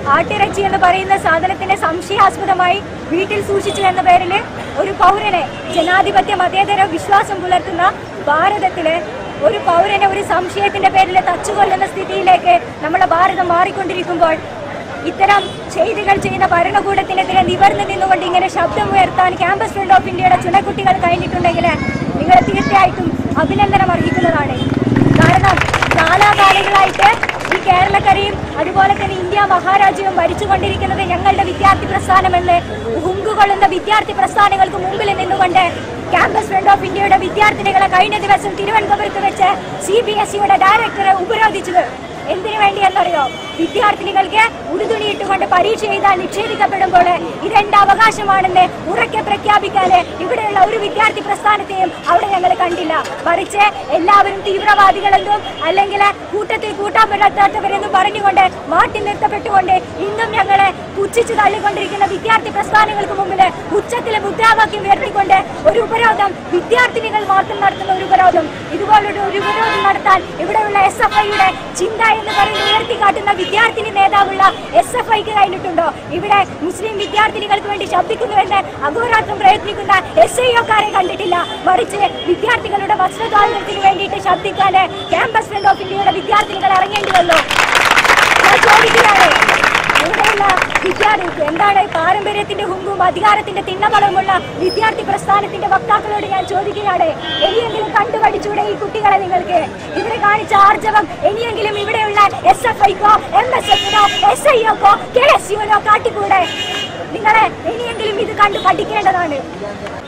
ആട്ടിറച്ചി എന്ന് പറയുന്ന സാധനത്തിനെ സംശയാസ്പദമായി വീട്ടിൽ സൂക്ഷിച്ചു എന്ന പേരിൽ ഒരു പൗരനെ ജനാധിപത്യ മതേതര വിശ്വാസം പുലർത്തുന്ന ഭാരതത്തിലെ ഒരു പൗരനെ ഒരു സംശയത്തിന്റെ പേരിൽ തച്ചുകൊല്ലുന്ന സ്ഥിതിയിലേക്ക് നമ്മുടെ ഭാരതം മാറിക്കൊണ്ടിരിക്കുമ്പോൾ ഇത്തരം ചെയ്തികൾ ചെയ്യുന്ന ഭരണകൂടത്തിനെതിരെ നിവർന്നു നിന്നുകൊണ്ട് ഇങ്ങനെ ശബ്ദം ഉയർത്താൻ ക്യാമ്പസ് ഫ്രണ്ട് ഓഫ് ഇന്ത്യയുടെ ചുണക്കുട്ടികൾ കഴിഞ്ഞിട്ടുണ്ടെങ്കിൽ നിങ്ങൾ തീർച്ചയായിട്ടും അഭിനന്ദനം അർഹിക്കുന്നതാണ് കാരണം കാലാകാലങ്ങളായിട്ട് ഈ കേരളക്കരയും അതുപോലെ തന്നെ ഇന്ത്യ മഹാരാജ്യവും ഭരിച്ചുകൊണ്ടിരിക്കുന്നത് ഞങ്ങളുടെ വിദ്യാർത്ഥി പ്രസ്ഥാനമെന്ന് ഹുങ്കുകൊള്ളുന്ന വിദ്യാർത്ഥി പ്രസ്ഥാനങ്ങൾക്ക് മുമ്പിൽ നിന്നുകൊണ്ട് ക്യാമ്പസ് ഫ്രണ്ട് ഓഫ് ഇന്ത്യയുടെ വിദ്യാർത്ഥിനികളെ കഴിഞ്ഞ ദിവസം തിരുവനന്തപുരത്ത് വെച്ച് സി ബി എസ് ഇയുടെ ഡയറക്ടറെ ഉപരോധിച്ചത് എന്തിനു വേണ്ടിയെന്നറിയോ വിദ്യാർത്ഥിനികൾക്ക് ഉടുതുണിയിട്ടുകൊണ്ട് പരീക്ഷ എഴുതാൻ നിഷേധിക്കപ്പെടുമ്പോൾ ഇതെന്റെ അവകാശമാണെന്ന് ഉറക്കെ പ്രഖ്യാപിക്കാന് ഇവിടെയുള്ള ഒരു വിദ്യാർത്ഥി പ്രസ്ഥാനത്തെയും അവിടെ ഞങ്ങൾ കണ്ടില്ല മറിച്ച് എല്ലാവരും തീവ്രവാദികളെന്നും അല്ലെങ്കിൽ കൂട്ടത്തിൽ കൂട്ടാൻ പറ്റാത്തവരെന്നും പറഞ്ഞുകൊണ്ട് മാറ്റി നിർത്തപ്പെട്ടുകൊണ്ട് ഇന്നും ഞങ്ങളെ പുച്ഛിച്ചു തള്ളിക്കൊണ്ടിരിക്കുന്ന വിദ്യാർത്ഥി പ്രസ്ഥാനങ്ങൾക്ക് മുമ്പിൽ ഉച്ചത്തിൽ മുദ്രാവാക്യം ഉയർത്തിക്കൊണ്ട് ഒരു ഉപരോധം വിദ്യാർത്ഥിനികൾ മാത്രം നടത്തുന്ന ഒരു ഉപരോധം ഇതുപോലൊരു ഒരു ഉപരോധം നടത്താൻ ഇവിടെയുള്ള എസ് എഫ് ഐയുടെ ചിന്ത എന്ന് പറയുന്ന ഉയർത്തിക്കാട്ടുന്ന വിദ്യാർത്ഥിനി നേതാവുള്ള എസ് എഫ് ഐക്ക് കഴിഞ്ഞിട്ടുണ്ടോ ഇവിടെ മുസ്ലിം വിദ്യാർത്ഥിനികൾക്ക് വേണ്ടി ശബ്ദിക്കുന്നുവെന്ന് അഹോരാത്രം പ്രയത്നിക്കുന്ന എസ് ഐ ഒക്കാരെ കണ്ടിട്ടില്ല മറിച്ച് വിദ്യാർത്ഥികളുടെ വസ്ത്രസ്വാതന്ത്ര്യത്തിന് വേണ്ടിയിട്ട് ശബ്ദിക്കാൻ ക്യാമ്പസ് ഫ്രണ്ട് ഓഫ് ഇന്ത്യയുടെ വിദ്യാർത്ഥിനികൾ ഇറങ്ങേണ്ടി വന്നു ഞാൻ ചോദിക്കുകയാണ് ഇവിടെയുള്ള വിദ്യാർത്ഥി എന്താണ് പാരമ്പര്യത്തിന്റെ ഹുങ്കും അധികാരത്തിന്റെ തിണ്ണമളവുമുള്ള വിദ്യാർത്ഥി പ്രസ്ഥാനത്തിന്റെ വക്താക്കളോട് ഞാൻ ചോദിക്കുകയാണ് ഇനിയെങ്കിലും കണ്ടുപഠിച്ചൂടെ ഈ കുട്ടികളെ നിങ്ങൾക്ക് ഇവിടെ കാണിച്ച ആർജവം ഇനിയെങ്കിലും ഇവിടെയുള്ള എസ് എഫ് ഐക്കോ എം എസ് എഫിനോ എസ് ഐ ഒക്കോ കെ എസ് യുനോ കാട്ടിക്കൂടെ നിങ്ങളെ ഇനിയെങ്കിലും ഇത് കണ്ടു പഠിക്കേണ്ടതാണ്